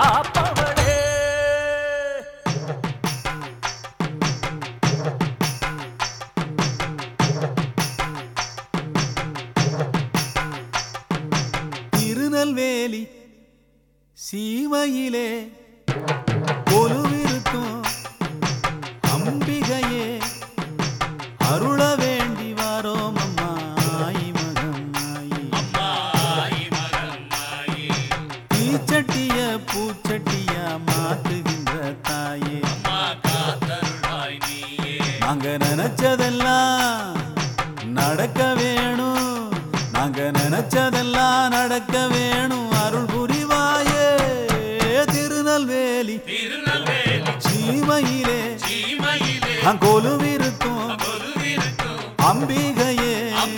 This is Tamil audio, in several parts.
காப்பவளே திருநெல்வேலி சீமையிலே கொலுவிருக்கும் அம்பிகையே அருள வேண்டி வாரோம் அம்மா ஆயி மகம் ஆயி தீச்சட்டிய பூச்சட்டியா மாத்துகின்ற தாயே நாங்க நினைச்சதெல்லாம் நடக்க வேணும் நாங்க நினைச்சதெல்லாம் நடக்க வேணும் அருள் புரிவாயே திருநெல்வேலி சீமையிலே கொலுவிருக்கும் அம்பிகையே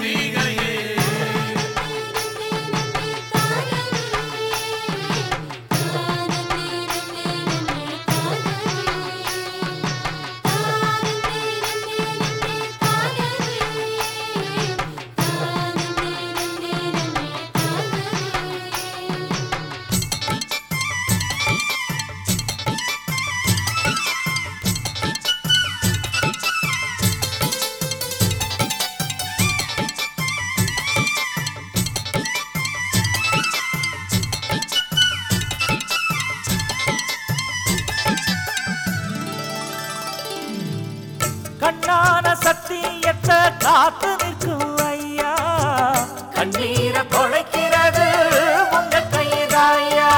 கண்ணான சத்தியத்தை காத்து நிற்கும் ஐயா கண்ணீரை தொலைக்கிறது உங்க கைதாயா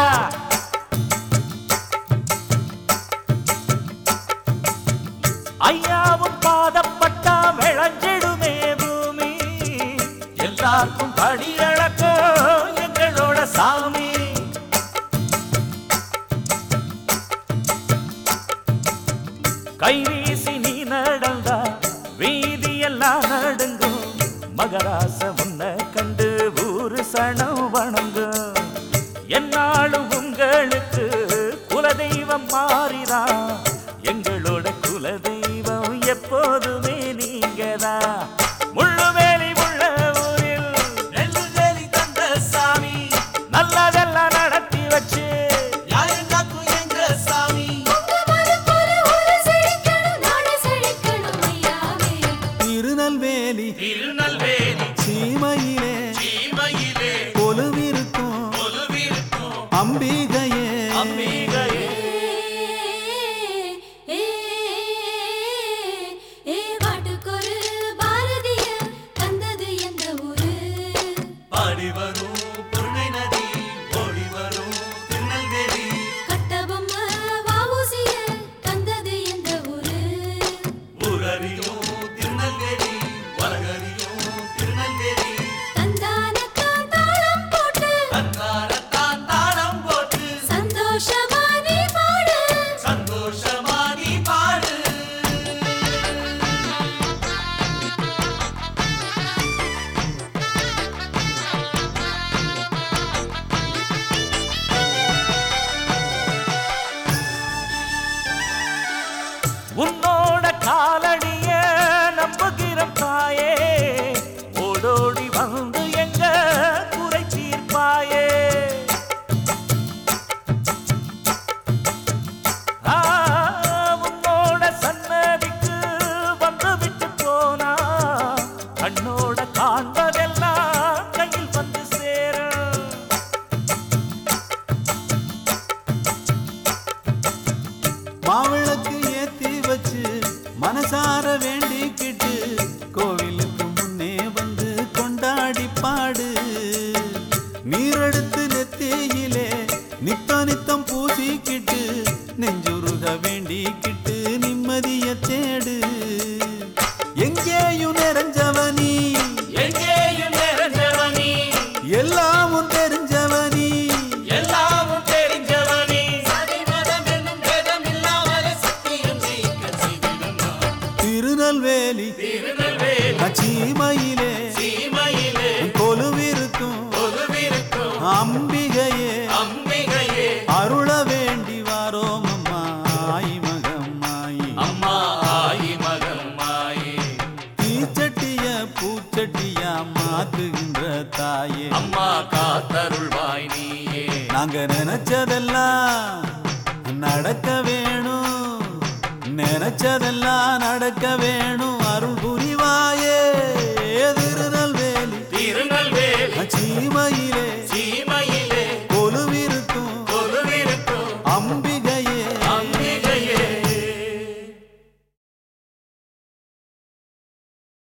ஐயாவும் பாதப்பட்டா விளைஞ்சிடுமே பூமி எல்லாருக்கும் படி இழக்கும் எங்களோட சாமி கைவீசி நீ நடந்தா வீதியெல்லாம் நடுங்கும் மகராச உன்னை கண்டு ஊரு சனம் வணங்கும் என்னாலும் உங்களுக்கு குலதெய்வம் மாறிதா எங்களோட குலதெய்வம் எப்போதுமே நீங்கதான் முள்ளுவேலி உள்ள ஊரில் நெல்லு வேலி தந்த சாமி நல்லதெல்லாம் நடத்தி வச்சு யாருங்காக்கும் எங்க சாமி திருநெல்வேலி திருநெல்வேலி சீமையிலே சீமையிலே கொலுவிருக்கும் கொலுவிருக்கும் அம்பிகையே அம்பிகையே பாடி வரும் புன்னை நதி ஓடி வரும் திருநெல்வேலி ஊரறியும் திருநெல்வேலி உலகறியும் திருநெல்வேலி தன்னாரத்தான் தாளம் போட்டு சந்தோஷமா நீ பாடு சந்தோஷமா நீ பாடு உன்னோட காலடிய நம்புகிற தாயே ஓடோடி வந்து எங்க குறை தீர்ப்பாயே ஆ, உன்னோட சன்னதிக்கு வந்து விட்டு போனா கண்ணோட காண்பதெல்லாம் கையில் வந்து சேரும் மாவிளக்கு ஏத்தி வச்சு மனசார வேண்டிக்கிட்டு கோவிலுக்கு முன்னே வந்து கொண்டாடி பாடு நீரெடுத்து நெத்தியிலே நித்த நித்தம் பூசிக்கிட்டு நெஞ்சுருக வேண்டிக்கிட்டு நிம்மதிய தேடு எங்கேயும் நிறைஞ்சவனி எங்கேயும் நிறைஞ்சவனி எல்லாமும் தெரிஞ்சவனி எல்லாமும் தெரிஞ்சவனி திருநெல்வேலி திருநெல்வேலி சீமையிலே சீமையிலே கொலுவிருக்கும் கொலுவிருக்கும் அம்பிகையே அம்பிகையே அருள வேண்டி வாரோம் அம்மா ஆயி மகம் ஆயி அம்மா ஆயி மகம் மாயே தீச்சட்டிய பூச்சட்டியா மாத்துகின்ற தாய் தாயே அம்மா காத்தருள்வாய் நீயே நாங்க நினைச்சதெல்லாம் நடக்க வேணும் நினைச்சதெல்லாம் நடக்க வேணும் அருள் புரிவாய்